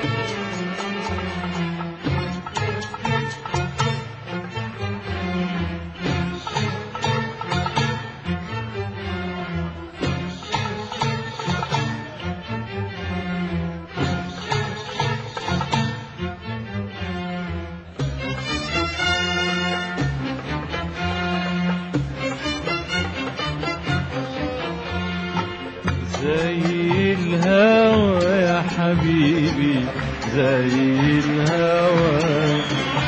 زي الهوى يا حبيبي زي الهوى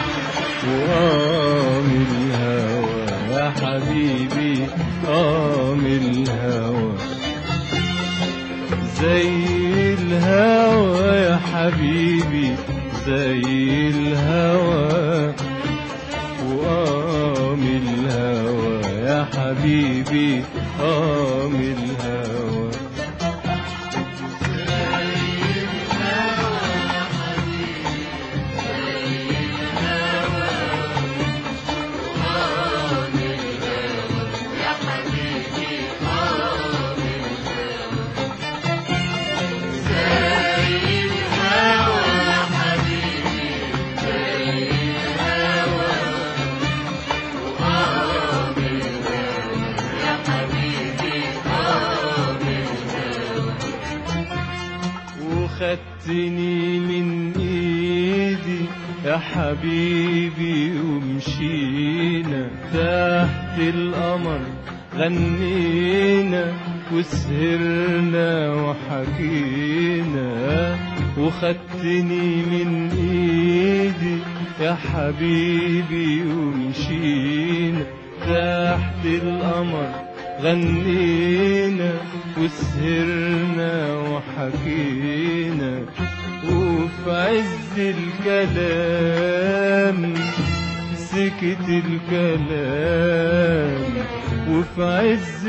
وقام الهوى يا حبيبي قام الهوى زي الهوى يا حبيبي زي الهوى وقام الهوى يا حبيبي قام الهوى وخدتني من ايدي يا حبيبي ومشينا تحت القمر غنينا وسهرنا وحكينا وخدتني من ايدي يا حبيبي ومشينا تحت القمر غنينا وسهرنا وحكينا وفي عز الكلام سكت الكلام وفي عز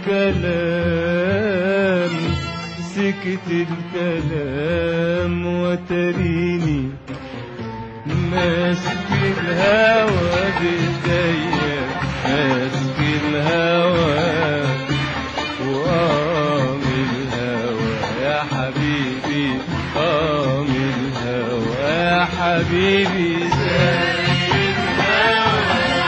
الكلام سكت الكلام وتريني ماسك الهوى بايديا ماسك الهوى وقام الهوى يا حبيبي قام الهوى يا حبيبي زي الهوى يا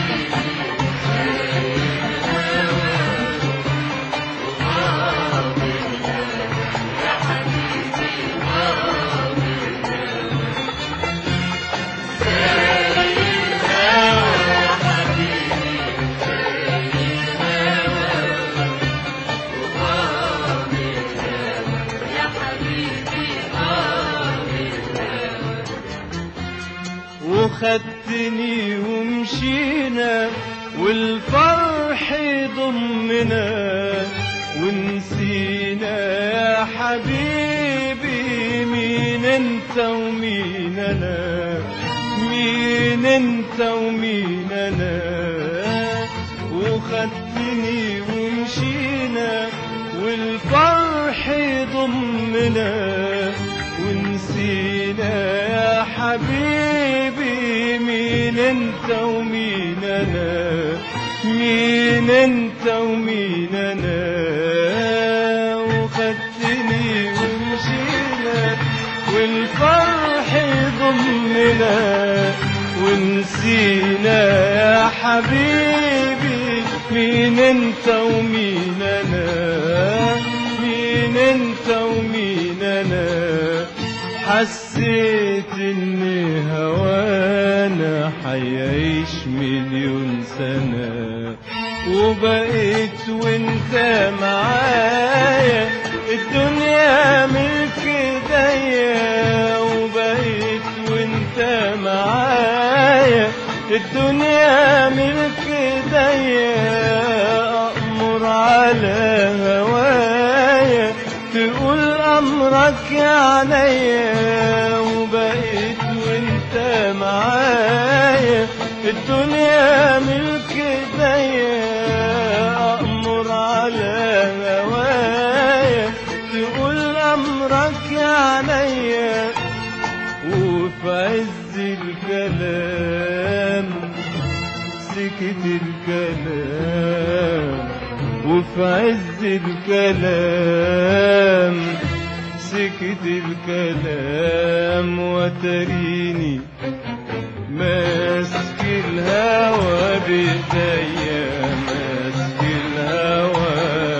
وخدتني ومشينا والفرح ضمنا ونسينا يا حبيبي مين انت ومين انا مين انت ومين انا وخدتني ومشينا والفرح ضمنا ونسينا يا حبيبي مين انت ومين انا مين انت ومين انا وخدتني ومشينا والفرح ضمنا ونسينا يا حبيبي مين انت ومين انا مين انت ومين انا حسيت ان هوانا حيعيش مليون سنة وبقيت وانت معايا الدنيا ملك ايديا وبقيت وانت معايا الدنيا ملك ايديا أأمر على هوايا تقول أمرك يا عليا وبقيت وانت معايا الدنيا ملك ايديا أأمر على هوايا تقول أمرك يا عليا وفي عز الكلام سكت الكلام وفي عز الكلام سكت الكلام الكلام وتريني ماسك الهوى بإيديا ماسك الهوى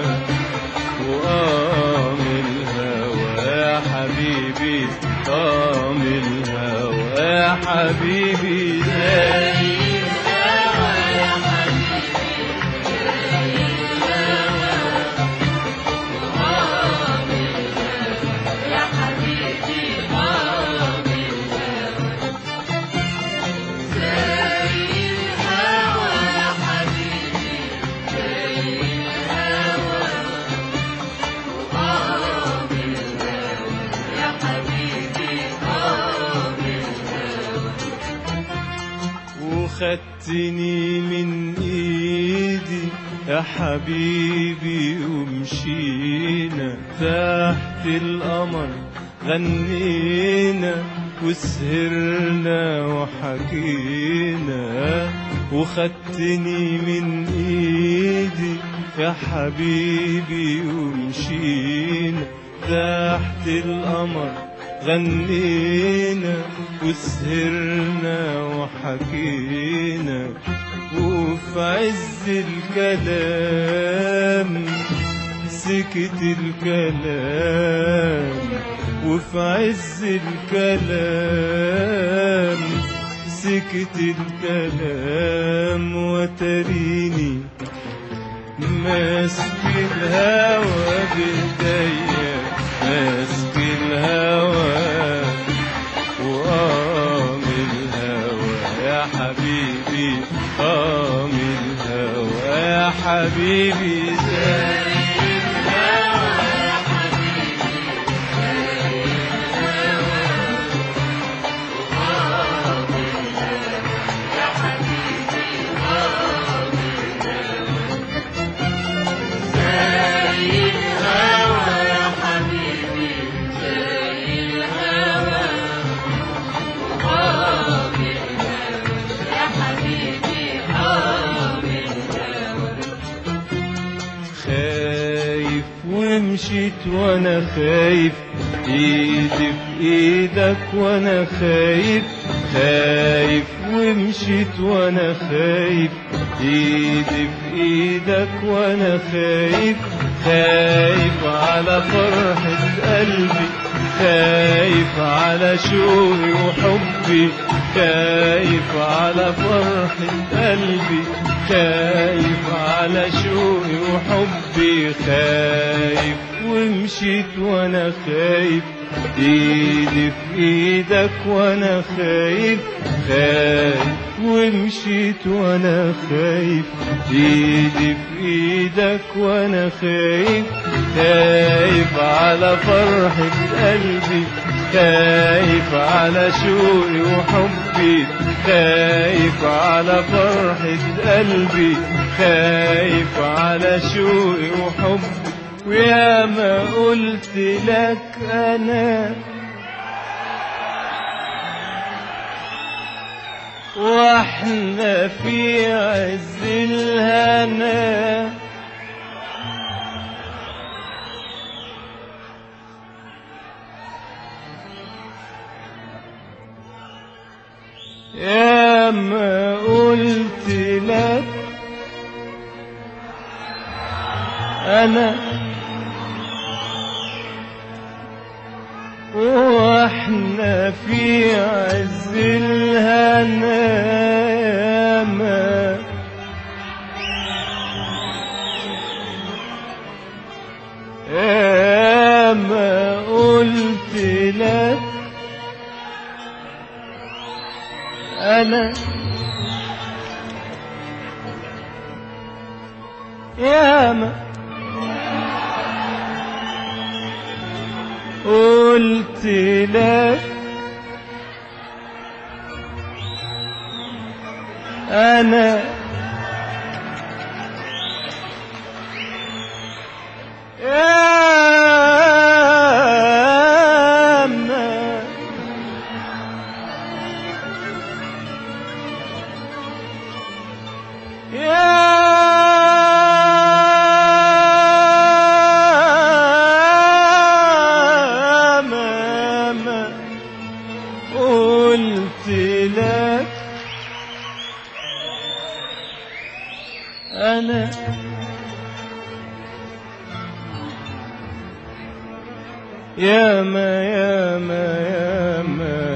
وقام الهوى يا حبيبي قام الهوى يا حبيبي زي يا حبيبي قام زي الهوى يا حبيبي زي الهوى قام يا حبيبي قام وخدتني من ايدي يا حبيبي ومشينا تحت القمر غنينا وسهرنا وحكينا وخدتني من ايدي يا حبيبي ومشينا تحت القمر غنينا وسهرنا وحكينا وفي عز الكلام سكت الكلام وفي عز الكلام سكت الكلام وتريني ماسك الهوى بإيديا ماسك الهوى وقام الهوى يا حبيبي قام الهوى يا حبيبي زي زي الهوى يا حبيبي زي الهوى قام يا حبيبي قام خايف ومشيت وانا خايف ايدي في ايدك وانا خايف خايف ومشيت وانا خايف ايدي في ايدك وانا خايف خايف على فرحة قلبي خايف على شوقي وحبي خايف على فرحة قلبي خايف على شوقي وحبي خايف ومشيت وانا خايف ايدي في ايدك وانا خايف خايف ومشيت وانا خايف ايدي في ايدك وانا خايف خايف على فرحة قلبي خايف على شوقي وحبي خايف على فرحة قلبي خايف على شوقي وحبي ويا ما قلت لك انا واحنا في عز الهنا يا ما قلت لك انا واحنا في عز الهنا يا ما يا ما قلت لك انا يا ما قلت لك أنا يا ما يا ما ما قلت لك أنا يا ما يا ما يا ما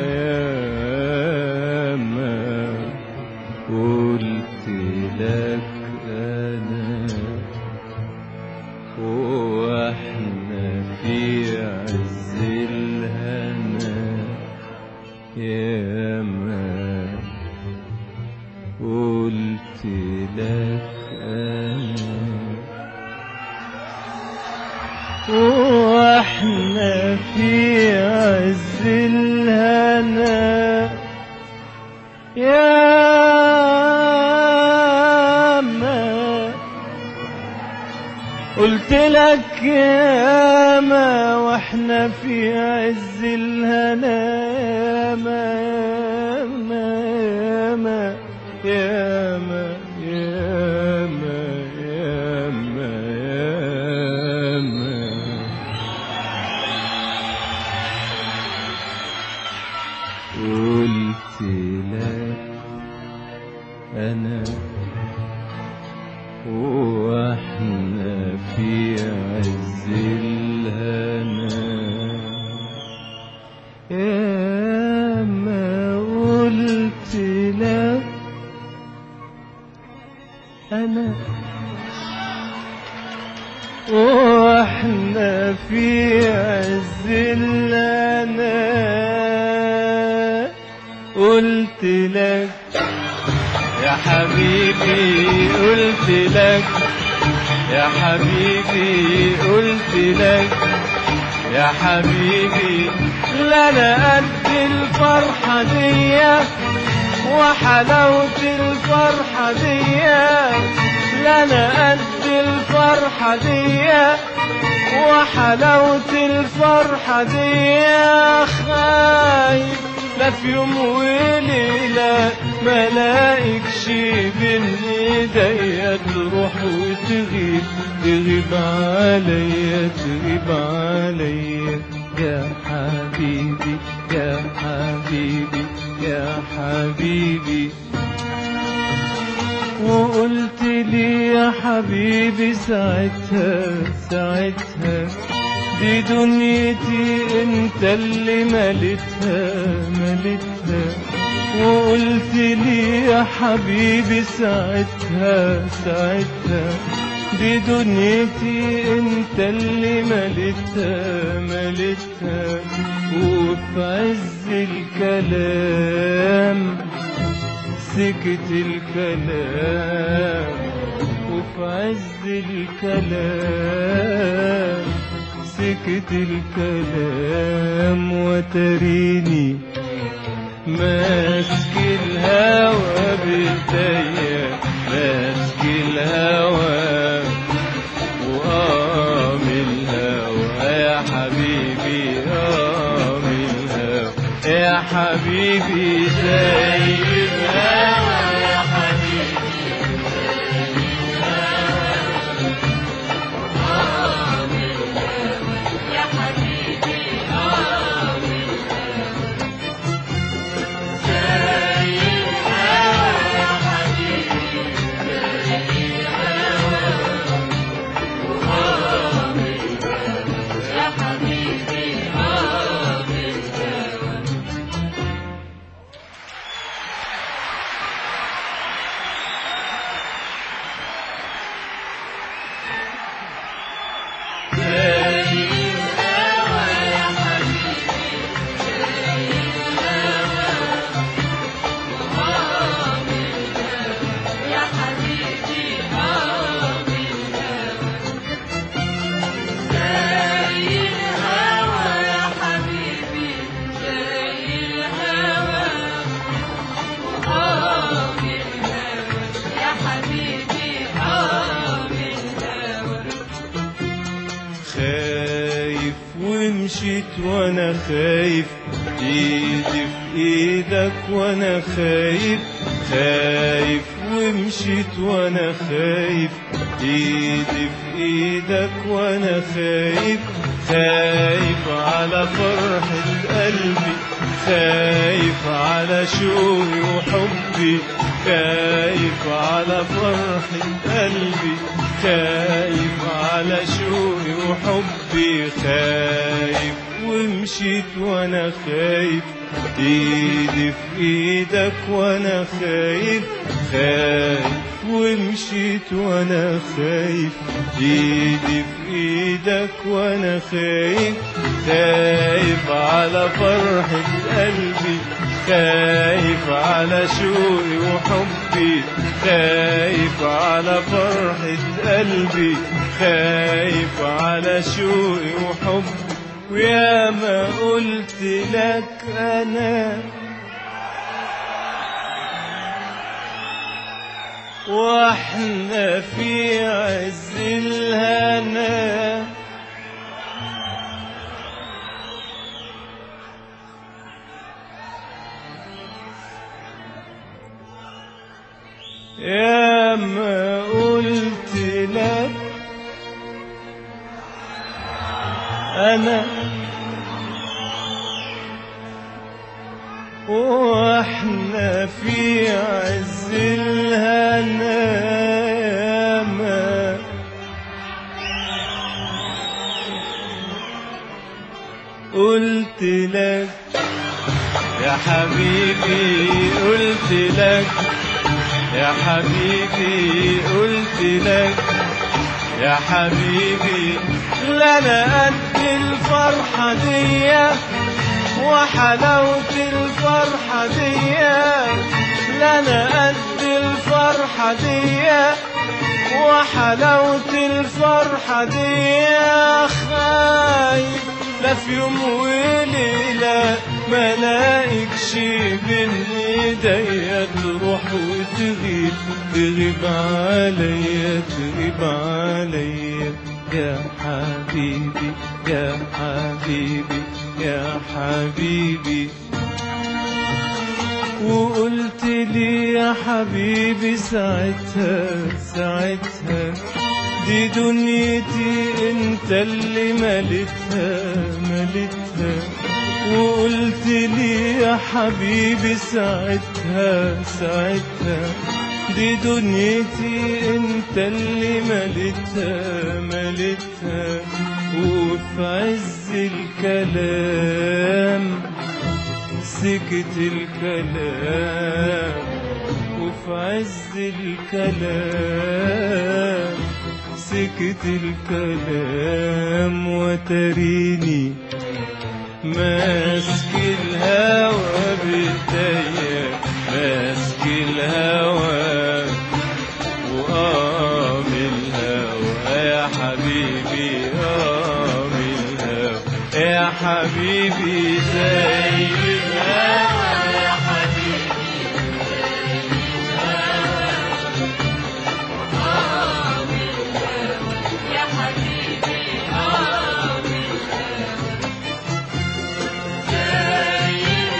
يا ما قلت لك أنا واحنا في عز الهنا يا ما قلت لك أنا واحنا في عز الهنا يا ما قلت لك يا ما واحنا في عز الهنا يا ما يا ما يا ما يا ما يا ما يا ما يا ما قلت لك أنا واحنا في عز الهنا يا ما قلت لك أنا واحنا في عز الهنا قلت لك يا حبيبي قلت لك يا حبيبي قلت لك يا حبيبي لا انا قد الفرحة دي وحلاوة الفرحة دي لا انا قد الفرحة دي وحلاوة الفرحة دي خايف لا في يوم وليلة ملاقيكش بين ايديا تروح وتغيب تغيب عليا تغيب عليا يا حبيبي يا حبيبي يا حبيبي وقلت لي يا حبيبي ساعتها ساعتها دي دنيتي انت اللي ملتها ملتها وقلت لي يا حبيبي ساعتها ساعتها دي دنيتي انت اللي ملتها ملتها وفي عز الكلام سكت الكلام وفي عز الكلام سكت الكلام وتريني ماسك الهوى بايديا ماسك الهوى وقام الهوى يا حبيبي قام الهوى يا حبيبي زي الهوى يا حبيبي يا حبيبي آمين زي الهوى يا حبيبي زي الهوى آمين يا حبيبي آمين زي الهوى يا حبيبي زي الهوى آمين يا حبيبي آمين زي الهوى يا حبيبي زي الهوى آمين يا حبيبي آمين خايف ومشيت وانا خايف ايدي في ايدك وانا خايف خايف ومشيت وانا خايف ايدي في ايدك وانا خايف خايف على فرحة قلبي خايف على شوقي وحبي خايف على فرحة قلبي خايف على شوقي وحبي خايف ومشيت وانا خايف ايدي في ايدك وانا خايف خايف ومشيت وانا خايف ايدي في ايدك وانا خايف خايف على فرحة قلبي خايف على شوقي وحبي خايف على فرحة قلبي خايف على شوقي وحبي ويا ما قلت لك انا واحنا في عز الهنا يا ما قلت لك انا واحنا في عز الهنا يا ما قلت لك يا حبيبي قلت لك يا حبيبي قلت لك يا حبيبي لا انا قد الفرحة دي وحلاوة الفرحة دي لا انا قد الفرحة دي وحلاوة الفرحة دي خايف لا في يوم وليلة ما لاقيكش بين ايديا تروح وتغيب تغيب عليا تغيب عليا يا حبيبي يا حبيبي يا حبيبي وقلت لي يا حبيبي ساعتها ساعتها دي دنيتي انت اللي ملتها ملتها وقلت لي يا حبيبي ساعتها ساعتها دي دنيتي انت اللي ملتها ملتها وفي عز الكلام سكت الكلام وفي عز الكلام سكت الكلام وتريني ماسك الهوى بايديا ماسك الهوى وقام الهوى يا حبيبي قام الهوى يا حبيبي زي الهوى يا حبيبي يا حبيبي آمين زي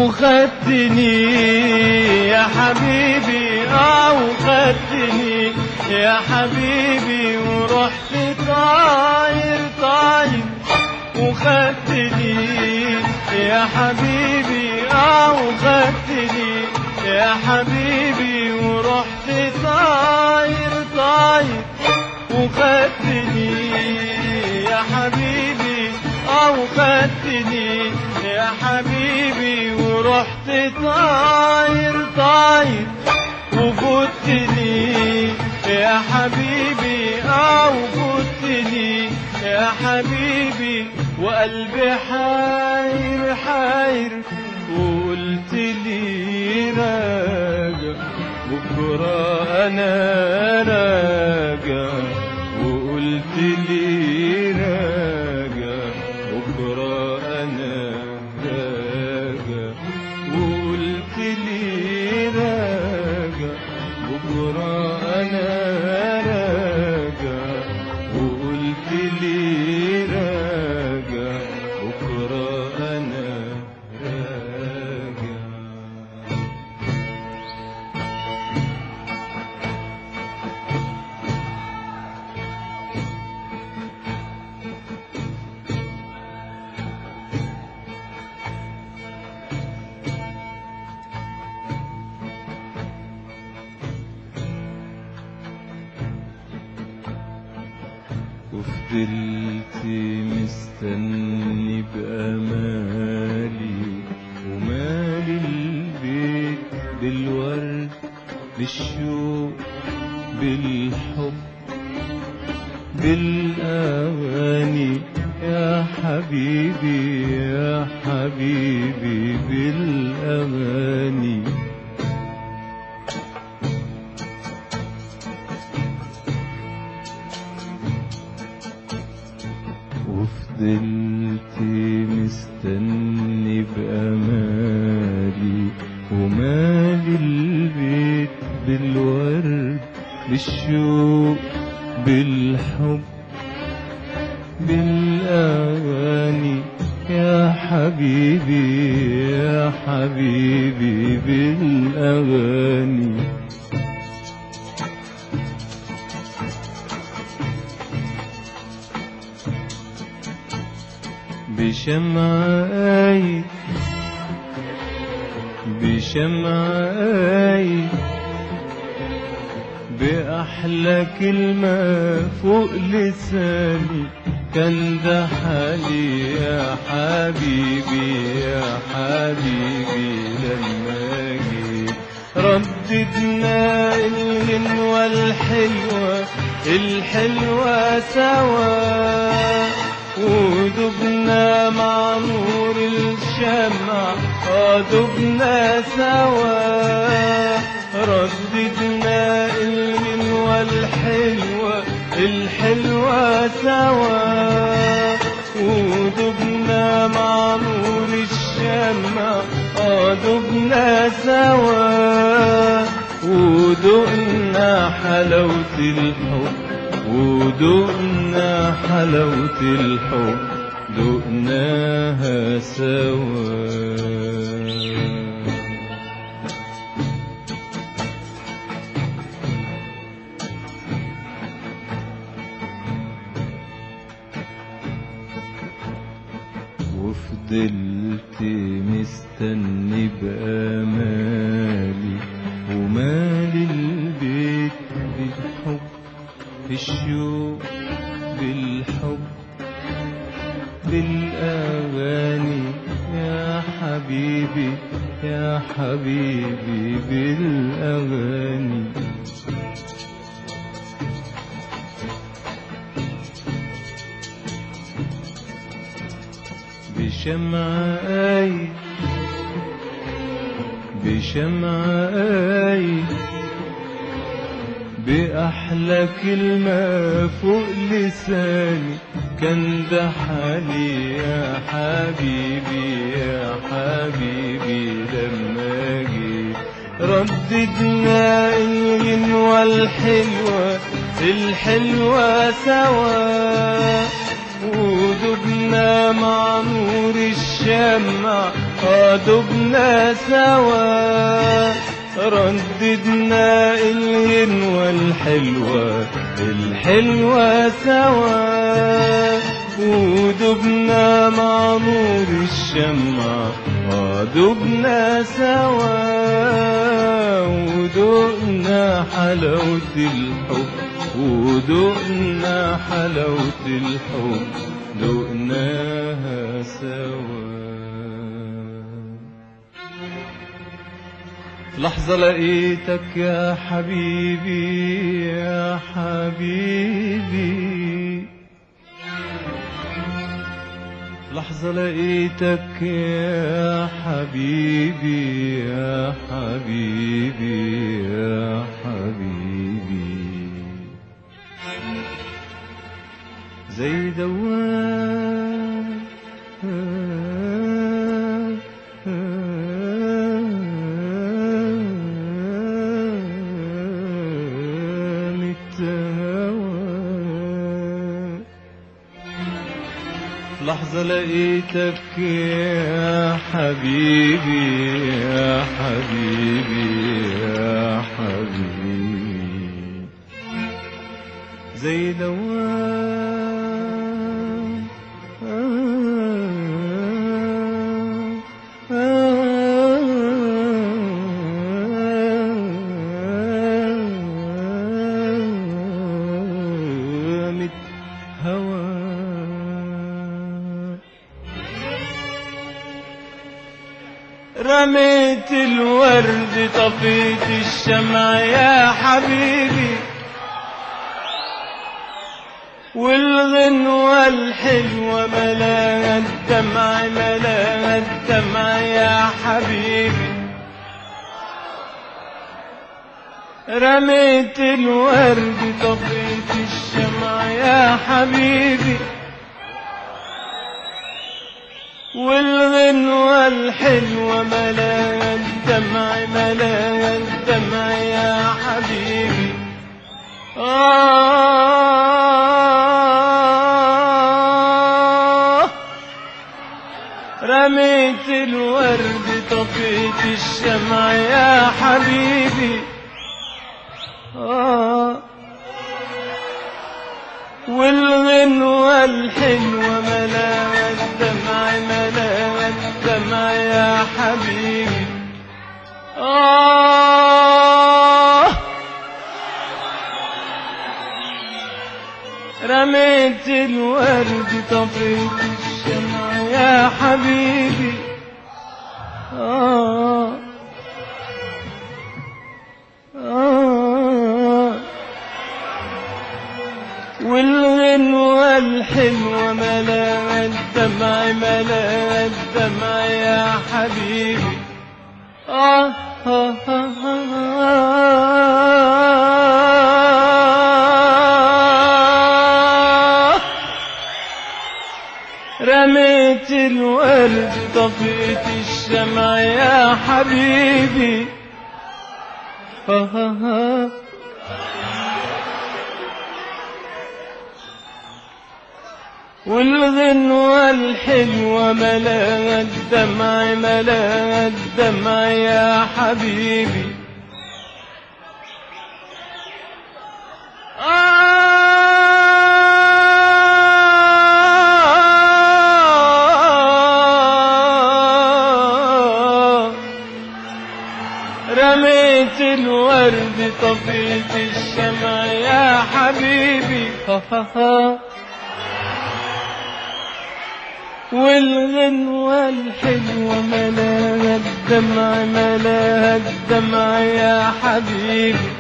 وخدتني يا حبيبي اه وخدتني يا حبيبي ورحت طاير طاير وخدتني يا حبيبي اه وخدتني يا حبيبي ورحت طاير طاير وخدتني يا حبيبي اه وخدتني يا حبيبي ورحت طاير طاير وفوتني يا حبيبي اه وفوتني يا حبيبي وقلبي حاير حاير وقلت لي راجع بكرة أنا راجع وقلت لي راجع بكرة أنا راجع وقلت لي راجع بكرة أنا راجع وقلت لي راجع بكرة أنا راجع وفضلت مستني بأمالي ومالي البيت بالورد بالشوق بالحب بالأغاني يا حبيبي يا حبيبي بالأغاني وفضلت مستني بأمالي ومالي البيت بالورد بالشوق بالحب بالأغاني يا حبيبي يا حبيبي بالأغاني بشمعي بشمعي بأحلى كلمة فوق لساني كان ده حالي يا حبيبي يا حبيبي لما جيت رددنا الغنوة الحلوة الحلوة سوا ودبنا مع نور الشمع آه دبنا سوا رددنا الغنوة الحلوة الحلوة سوا ودبنا مع نور الشمع آه دبنا سوا ودقنا حلاوة الحب ودقنا حلاوة الحب دقناها سوا وفضلت مستني بأمالي ومالي البيت بالحب بالشوق بالحب بالأغاني يا حبيبي يا حبيبي بالأغاني بشمعي بشمعي بأحلى كلمة فوق لساني كان ده حالي يا حبيبي يا حبيبي لما جيت رددنا الغنوة الحلوة الحلوة سوا ودبنا مع نور الشمع آه دبنا سوا رددنا الغنوة الحلوة الحلوة سوا ودبنا مع نور الشمع آه دبنا سوا ودقنا حلاوة الحب ودقنا حلاوة الحب دقناها سوا في لحظة لقيتك يا حبيبي يا حبيبي في لحظة لقيتك يا حبيبي يا حبيبي يا حبيبي زي دوام التهوى في لحظة لقيتك يا حبيبي يا حبيبي يا حبيبي زي دوام هوى رميت الورد طفيت الشمع يا حبيبي والغنوة الحلوة ملاها الدمع ملاها الدمع يا حبيبي رميت الورد طفيت الشمع يا حبيبي والغنوة الحلوة ملاها الدمع ملاها الدمع يا حبيبي آه رميت الورد طفيت الشمع يا حبيبي آه والغنوة الحلوة ملاها الدمع ملاها الدمع يا حبيبي آه رميت الورد طفيت الشمع يا حبيبي آه آه والغنوة الحلوة ملاها الدمع ملاها الدمع يا حبيبي آه آه آه آه رميت الورد طفيت الشمع يا حبيبي آه آه آه والغنوة الحلوة ملاها الدمع ملاها الدمع يا حبيبي آه رميت الورد طفيت الشمع يا حبيبي ها ها ها والغنوة الحلوة ملاها الدمع ملاها الدمع يا حبيبي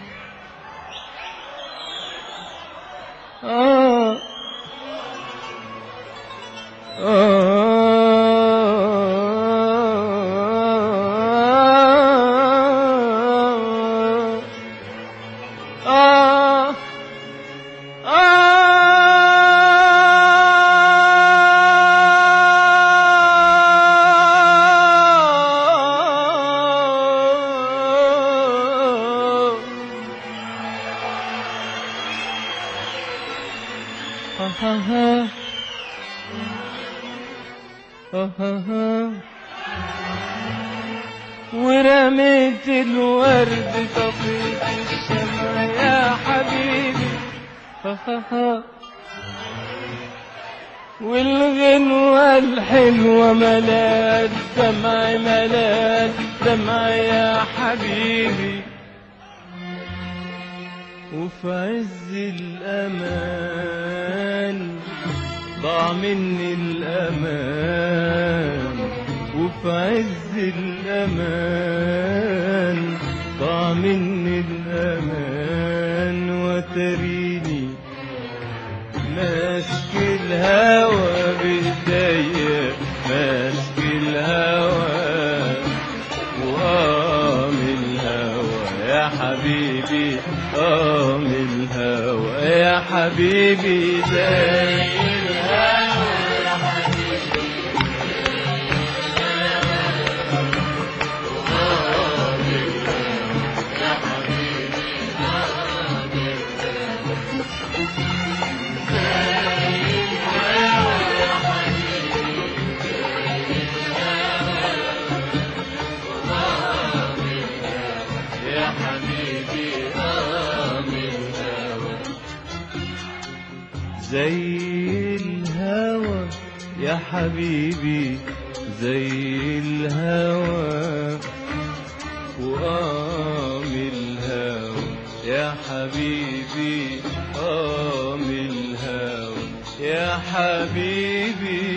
آه آه آه آه ورميت الورد طفيت الشمع يا حبيبي ها ها ها والغنوة الحلوة ملات دمع ملات دمع يا حبيبي وفي عز الأمان ضاع مني الأمان وفي عز الأمان ضاع مني الأمان وتريني ماسك الهوى بإيديا ماسك الهوى وقام الهوى يا حبيبي قام الهوى يا حبيبي زي الهوى يا حبيبي قام الهوى يا حبيبي قام الهوى يا حبيبي قام الهوى زي الهوى يا حبيبي زي الهوى وقام الهوى يا حبيبي قام الهوى يا حبيبي